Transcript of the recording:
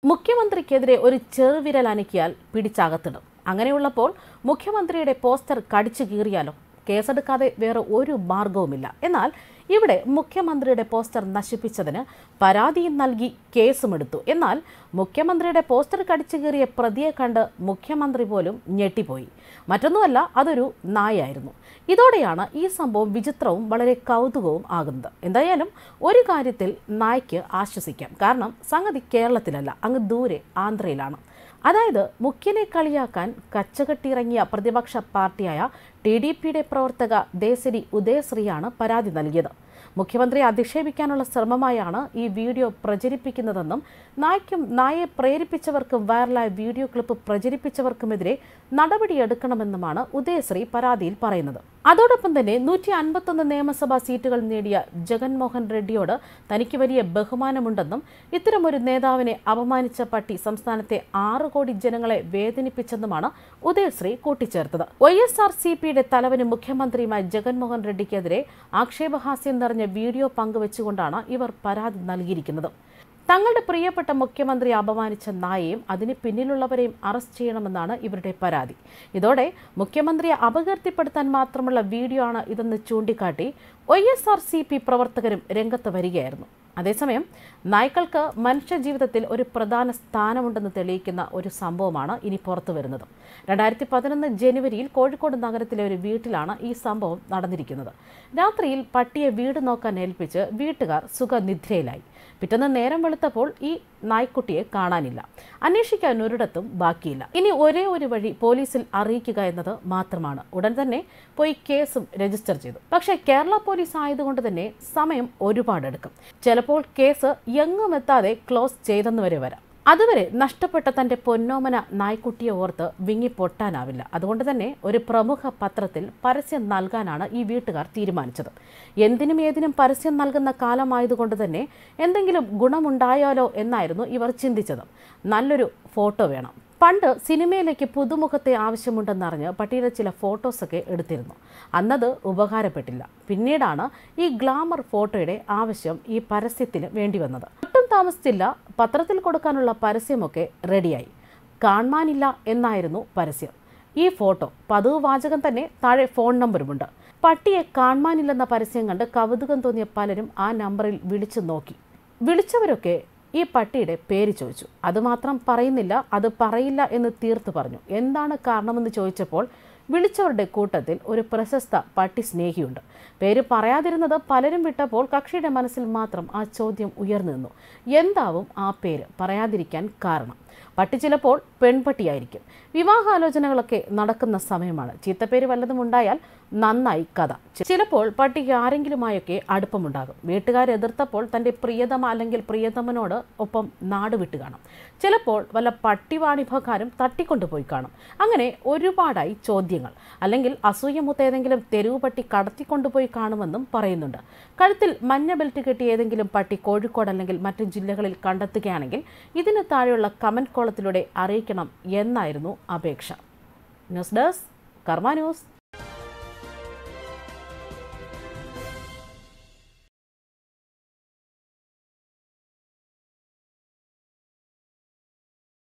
മുഖ്യമന്ത്രിക്കെതിരെ ഒരു ചെറുവിരൽ അനക്കിയാൽ പിടിച്ചകത്തിടും അങ്ങനെയുള്ളപ്പോൾ മുഖ്യമന്ത്രിയുടെ പോസ്റ്റർ കടിച്ചു കീറിയാലോ കേസെടുക്കാതെ വേറെ ഒരു മാർഗവുമില്ല എന്നാൽ ഇവിടെ മുഖ്യമന്ത്രിയുടെ പോസ്റ്റർ നശിപ്പിച്ചതിന് പരാതിയും നൽകി കേസുമെടുത്തു എന്നാൽ മുഖ്യമന്ത്രിയുടെ പോസ്റ്റർ കടിച്ചു കീറിയ പ്രതിയെ കണ്ട് മുഖ്യമന്ത്രി പോലും ഞെട്ടിപ്പോയി മറ്റൊന്നുമല്ല അതൊരു നായായിരുന്നു ഇതോടെയാണ് ഈ സംഭവം വിചിത്രവും വളരെ കൗതുകവും ആകുന്നത് എന്തായാലും ഒരു കാര്യത്തിൽ നായ്ക്ക് ആശ്വസിക്കാം കാരണം സംഗതി കേരളത്തിലല്ല അങ്ങ് ദൂരെ ആന്ധ്രയിലാണ് അതായത് മുഖ്യനെ കളിയാക്കാൻ കച്ചകെട്ടിയിറങ്ങിയ പ്രതിപക്ഷ പാർട്ടിയായ ടി ഡി പിയുടെ പ്രവർത്തക ദേശരി ഉദയശ്രീയാണ് പരാതി നൽകിയത് മുഖ്യമന്ത്രിയെ അധിക്ഷേപിക്കാനുള്ള ശ്രമമായാണ് ഈ വീഡിയോ പ്രചരിപ്പിക്കുന്നതെന്നും നായ്ക്കും നായെ പ്രേരിപ്പിച്ചവർക്കും വൈറലായ വീഡിയോ ക്ലിപ്പ് പ്രചരിപ്പിച്ചവർക്കുമെതിരെ നടപടിയെടുക്കണമെന്നുമാണ് ഉദയശ്രീ പരാതിയിൽ പറയുന്നത് അതോടൊപ്പം തന്നെ നൂറ്റി അൻപത്തൊന്ന് നിയമസഭാ സീറ്റുകൾ നേടിയ ജഗൻമോഹൻ റെഡ്ഡിയോട് തനിക്ക് വലിയ ബഹുമാനമുണ്ടെന്നും ഇത്തരമൊരു നേതാവിനെ അപമാനിച്ച പട്ടി സംസ്ഥാനത്തെ ആറ് കോടി ജനങ്ങളെ വേദനിപ്പിച്ചെന്നുമാണ് ഉദയശ്രീ കൂട്ടിച്ചേർത്തത് വൈ എസ് ആർ സി പിയുടെ തലവനും മുഖ്യമന്ത്രിയുമായ ജഗൻമോഹൻ റെഡ്ഡിക്കെതിരെ ആക്ഷേപഹാസ്യം നിറഞ്ഞ വീഡിയോ പങ്കുവച്ചുകൊണ്ടാണ് ഇവർ പരാതി നൽകിയിരിക്കുന്നത് തങ്ങളുടെ പ്രിയപ്പെട്ട മുഖ്യമന്ത്രി അപമാനിച്ച നായയും അതിന് പിന്നിലുള്ളവരെയും അറസ്റ്റ് ചെയ്യണമെന്നാണ് ഇവരുടെ പരാതി ഇതോടെ മുഖ്യമന്ത്രിയെ അപകീർത്തിപ്പെടുത്താൻ മാത്രമുള്ള വീഡിയോ ആണ് ഇതെന്ന് ചൂണ്ടിക്കാട്ടി Y S R C P പ്രവർത്തകരും രംഗത്ത് വരികയായിരുന്നു അതേസമയം നായ്ക്കൾക്ക് മനുഷ്യജീവിതത്തിൽ ഒരു പ്രധാന സ്ഥാനമുണ്ടെന്ന് തെളിയിക്കുന്ന ഒരു സംഭവമാണ് ഇനി പുറത്തു വരുന്നത് രണ്ടായിരത്തി പതിനൊന്ന് ജനുവരിയിൽ കോഴിക്കോട് നഗരത്തിലെ ഒരു വീട്ടിലാണ് ഈ സംഭവം നടന്നിരിക്കുന്നത് രാത്രിയിൽ പട്ടിയെ വീട് നോക്കാൻ ഏൽപ്പിച്ച് വീട്ടുകാർ സുഖനിദ്രയിലായി പിറ്റേന്ന് നേരം വെളുത്തപ്പോൾ ഈ നായ്ക്കുട്ടിയെ കാണാനില്ല അന്വേഷിക്കാൻ ഒരിടത്തും ബാക്കിയില്ല ഇനി ഒരേ ഒരു വഴി പോലീസിൽ അറിയിക്കുക എന്നത് മാത്രമാണ് ഉടൻ തന്നെ പോയി കേസും രജിസ്റ്റർ ചെയ്തു പക്ഷേ കേരള പോലീസ് ആയതുകൊണ്ട് തന്നെ സമയം ഒരുപാടെടുക്കും ചിലപ്പോൾ കേസ് എങ്ങും എത്താതെ ക്ലോസ് ചെയ്തെന്ന് വരെ വരാം അതുവരെ നഷ്ടപ്പെട്ട തന്റെ പൊന്നോമന നായ്ക്കുട്ടിയെ ഓർത്ത് വിങ്ങി പൊട്ടാനാവില്ല അതുകൊണ്ട് തന്നെ ഒരു പ്രമുഖ പത്രത്തിൽ പരസ്യം നൽകാനാണ് ഈ വീട്ടുകാർ തീരുമാനിച്ചത് എന്തിനും ഏതിനും പരസ്യം നൽകുന്ന കാലമായതുകൊണ്ട് തന്നെ എന്തെങ്കിലും ഗുണമുണ്ടായാലോ എന്നായിരുന്നു ഇവർ ചിന്തിച്ചത് നല്ലൊരു ഫോട്ടോ വേണം പണ്ട് സിനിമയിലേക്ക് പുതുമുഖത്തെ ആവശ്യമുണ്ടെന്നറിഞ്ഞ് പട്ടിയുടെ ചില ഫോട്ടോസൊക്കെ എടുത്തിരുന്നു അന്നത് ഉപകാരപ്പെട്ടില്ല പിന്നീടാണ് ഈ ഗ്ലാമർ ഫോട്ടോയുടെ ആവശ്യം ഈ പരസ്യത്തിന് വേണ്ടി വന്നത് ഒട്ടും താമസിച്ചില്ല പത്രത്തിൽ കൊടുക്കാനുള്ള പരസ്യമൊക്കെ റെഡിയായി കാണാനില്ല എന്നായിരുന്നു പരസ്യം ഈ ഫോട്ടോ പതിവ് വാചകം തന്നെ താഴെ ഫോൺ നമ്പറുമുണ്ട് പട്ടിയെ കാണാനില്ലെന്ന പരസ്യം കണ്ട് കൗതുകം തോന്നിയ പലരും ആ നമ്പറിൽ വിളിച്ചു നോക്കി വിളിച്ചവരൊക്കെ ഈ പട്ടിയുടെ പേര് ചോദിച്ചു അതുമാത്രം പറയുന്നില്ല അത് പറയില്ല എന്ന് തീർത്തു പറഞ്ഞു എന്താണ് കാരണമെന്ന് ചോദിച്ചപ്പോൾ വിളിച്ചവരുടെ കൂട്ടത്തിൽ ഒരു പ്രശസ്ത പട്ടി സ്നേഹിയുണ്ട് പേര് പറയാതിരുന്നത് പലരും വിട്ടപ്പോൾ കക്ഷിയുടെ മനസ്സിൽ മാത്രം ആ ചോദ്യം ഉയർന്നു നിന്നു എന്താവും ആ പേര് പറയാതിരിക്കാൻ കാരണം പട്ടി ചിലപ്പോൾ പെൺപട്ടിയായിരിക്കും വിവാഹാലോചനകളൊക്കെ നടക്കുന്ന സമയമാണ് ചീത്തപ്പേര് വല്ലതും ഉണ്ടായാൽ നന്നായി കഥ ചിലപ്പോൾ പട്ടിക്ക് ആരെങ്കിലുമായൊക്കെ അടുപ്പമുണ്ടാകും വീട്ടുകാർ എതിർത്തപ്പോൾ തൻ്റെ പ്രിയതമ അല്ലെങ്കിൽ പ്രിയതമനോട് ഒപ്പം നാട് വിട്ട് കാണും ചിലപ്പോൾ വല്ല പട്ടിവാണിഭക്കാരും തട്ടിക്കൊണ്ടുപോയി കാണും അങ്ങനെ ഒരുപാടായി ചോദ്യങ്ങൾ അല്ലെങ്കിൽ അസൂയമൂത്ത ഏതെങ്കിലും തെരുവ് പട്ടി കടത്തിക്കൊണ്ടുപോയി കാണുമെന്നും പറയുന്നുണ്ട് കഴുത്തിൽ മഞ്ഞ ബെൽറ്റ് കെട്ടിയ ഏതെങ്കിലും പട്ടി കോഴിക്കോട് അല്ലെങ്കിൽ മറ്റു ജില്ലകളിൽ കണ്ടെത്തുകയാണെങ്കിൽ ഇതിന് താഴെയുള്ള കമന്റ് കോളത്തിലൂടെ അറിയിക്കണം എന്നായിരുന്നു അപേക്ഷ ന്യൂസ് ഡെസ്ക് കർമ്മ ന്യൂസ്